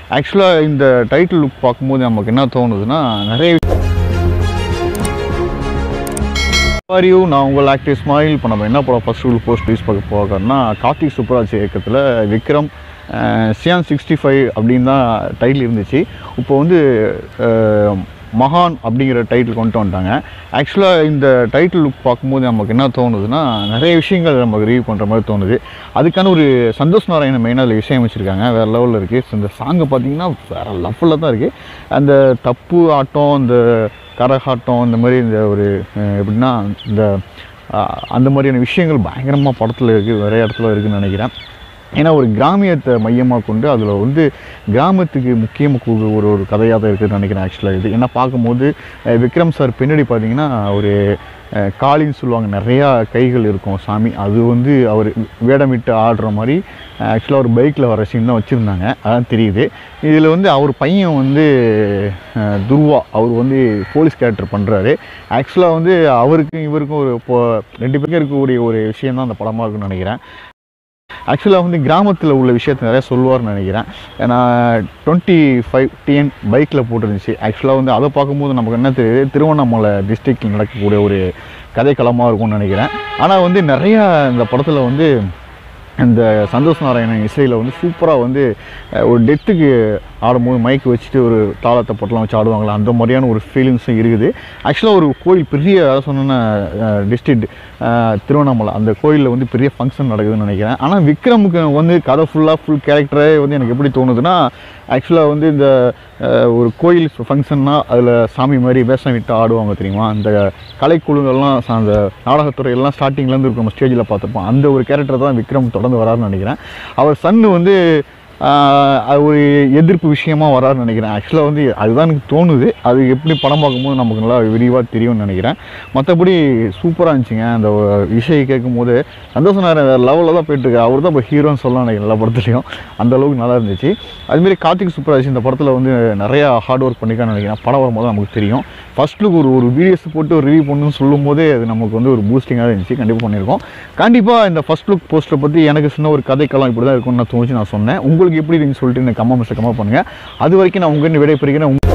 ஆக்சுவலாக இந்த title look பார்க்கும்போது நமக்கு என்ன தோணுதுன்னா நிறைய வாரியூ நான் உங்கள் ஆக்டிவ் ஸ்மைல் இப்போ நம்ம என்ன படம் ஃபர்ஸ்ட் ரூல் போஸ்ட் ரிலீஸ் பார்க்க போகிறோம்னா கார்த்திக் சுப்ராஜ் இயக்கத்தில் விக்ரம் சியான் சிக்ஸ்டி ஃபைவ் அப்படின்னு தான் டைட்டில் இருந்துச்சு இப்போ வந்து அஹ், மகான் அப்படிங்கிற டைட்டில் கொண்டு வந்துட்டாங்க ஆக்சுவலாக இந்த டைட்டில் லுக் பார்க்கும்போது நமக்கு என்ன தோணுதுன்னா நிறைய விஷயங்கள் நமக்கு ரிவ்யூ பண்ணுற மாதிரி தோணுது அதுக்கான ஒரு சந்தோஷ் நாராயணன் மெயினாக அதில் இசையமைச்சிருக்காங்க வேறு லெவலில் இருக்குது இந்த சாங்கை பார்த்தீங்கன்னா வேறு லெவலில் தான் இருக்குது அந்த தப்பு ஆட்டம் இந்த கரகாட்டம் இந்த மாதிரி இந்த ஒரு அஹ், எப்படின்னா இந்த அஹ், அந்த மாதிரியான விஷயங்கள் பயங்கரமாக படத்தில் இருக்குது நிறைய இடத்துல இருக்குதுன்னு நினைக்கிறேன் ஏன்னா ஒரு கிராமியத்தை மையமாக கொண்டு அதில் வந்து கிராமத்துக்கு முக்கியம் கூ- ஒரு ஒரு கதையாக தான் இருக்குதுன்னு நினைக்கிறேன் ஆக்சுவலாக இது ஏன்னா பார்க்கும்போது அஹ், விக்ரம் சார் பின்னாடி பார்த்தீங்கன்னா ஒரு அஹ், காளின்னு சொல்லுவாங்க நிறையா கைகள் இருக்கும் சாமி அது வந்து அவர் வேடமிட்டு ஆடுற மாதிரி ஆக்சுவலாக ஒரு பைக்கில் வர சீன் தான் வச்சுருந்தாங்க அதான் தெரியுது இதில் வந்து அவர் பையன் வந்து அஹ், துருவா அவர் வந்து போலீஸ் கேரக்டர் பண்ணுறாரு ஆக்சுவலாக வந்து அவருக்கும் இவருக்கும் ஒரு இப்போ ரெண்டு பேருக்கும் இருக்கக்கூடிய ஒரு விஷயம் தான் அந்த படமாக இருக்குன்னு நினைக்கிறேன் ஆக்சுவலாக வந்து கிராமத்தில் உள்ள விஷயத்தை நிறைய சொல்லுவார்னு நினைக்கிறேன் ஏன்னா டுவெண்ட்டி ஃபைவ் டிஎன் பைக்கில் போட்டுருந்துச்சு ஆக்சுவலாக வந்து அதை பார்க்கும்போது நமக்கு என்ன தெரியுது திருவண்ணாமலை டிஸ்ட்ரிக்டில் நடக்கக்கூடிய ஒரு கதைக்களமாக இருக்கும்னு நினைக்கிறேன் ஆனால் வந்து நிறையா இந்த படத்தில் வந்து இந்த சந்தோஷ் நாராயணன் இசையில் வந்து சூப்பராக வந்து அஹ், ஒரு டெத்துக்கு ஆடும்போது மைக் வச்சுட்டு ஒரு தாளத்தை பொட்டலாம் வச்சு ஆடுவாங்களா அந்த மாதிரியான ஒரு ஃபீலிங்ஸும் இருக்குது ஆக்சுவலாக ஒரு கோயில் பெரிய சொன்ன டிஸ்ட்ரிக்ட் திருவண்ணாமலை அந்த கோயிலில் வந்து பெரிய ஃபங்க்ஷன் நடக்குதுன்னு நினைக்கிறேன் ஆனால் விக்ரமுக்கு வந்து கதை ஃபுல்லாக ஃபுல் கேரக்டரே வந்து எனக்கு எப்படி தோணுதுன்னா ஆக்சுவலாக வந்து இந்த அஹ், ஒரு கோயில் ஃபங்க்ஷன்னா அதில் சாமி மாதிரி வேஷம் விட்டு ஆடுவாங்க தெரியுமா அந்த கலைக்குழுங்கள்லாம் ச- அந்த நாடகத்துறையெல்லாம் ஸ்டார்டிங்லேருந்து இருக்கும் நம்ம ஸ்டேஜில் பார்த்துருப்போம் அந்த ஒரு கேரக்டர் தான் விக்ரம் தொடர்ந்து வராருன்னு நினைக்கிறேன் அவர் சன்னு வந்து ஆஹ், அது ஒரு எதிர்ப்பு விஷயமா வராருன்னு நினைக்கிறேன் ஆக்சுவலாக வந்து அதுதான் எனக்கு தோணுது அது எப்படி படம் பார்க்கும்போது நமக்கு நல்லா விரிவாக தெரியும்னு நினைக்கிறேன் மற்றபடி சூப்பராக இருந்துச்சுங்க அந்த ஒரு இசையை கேட்கும்போது சந்தோஷம் நேரம் வேறு லெவலில் தான் போயிட்டுருக்கு அவர் தான் இப்போ ஹீரோன்னு சொல்லலாம் நினைக்கிறேன் எல்லா படத்துலையும் அந்த அளவுக்கு நல்லா இருந்துச்சு அதுமாரி கார்த்திக் சுப்ராஜ் இந்த படத்தில் வந்து நிறையா ஹார்ட் ஒர்க் பண்ணிக்கான்னு நினைக்கிறேன் படம் வரும்போது நமக்கு தெரியும் ஃபர்ஸ்ட் லுக் ஒரு ஒரு வீடியோஸ் போட்டு ஒரு ரிவ்யூ பண்ணணும்னு சொல்லும் போதே அது நமக்கு வந்து ஒரு பூஸ்டிங்காக இருந்துச்சு கண்டிப்பாக பண்ணியிருக்கோம் கண்டிப்பாக இந்த ஃபர்ஸ்ட் லுக் போஸ்ட்டை பற்றி எனக்கு சின்ன ஒரு கதைக்களம் இப்படி தான் இருக்கும்னு நான் தோணுச்சு நான் சொன்னேன் உங்களுக்கு எப்படி இருக்குன்னு சொல்லிட்டு இந்த கமெண்ட்ஸில் கமெண்ட் பண்ணுங்கள் அது வரைக்கும் நான் உங்கள் விடைபெறுகிறேன் உங்க